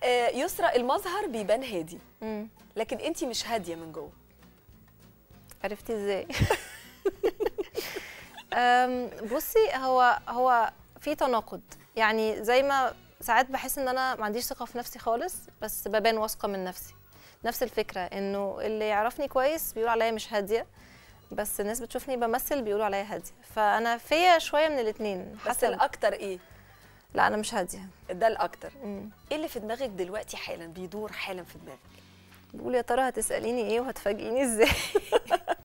آه، يسرا المظهر بيبان هادي مم. لكن انت مش هاديه من جوه عرفتي ازاي أم، بصي هو هو في تناقض يعني زي ما ساعات بحس ان انا ما عنديش ثقه في نفسي خالص بس ببان واثقه من نفسي نفس الفكره انه اللي يعرفني كويس بيقول عليا مش هاديه بس الناس بتشوفني بمثل بيقولوا عليا هاديه فانا فيا شويه من الاثنين بس الاكتر ايه لا انا مش هاديه ده الاكتر مم. ايه اللي في دماغك دلوقتي حالا بيدور حالا في دماغك بقول يا ترى هتساليني ايه وهتفاجئيني ازاي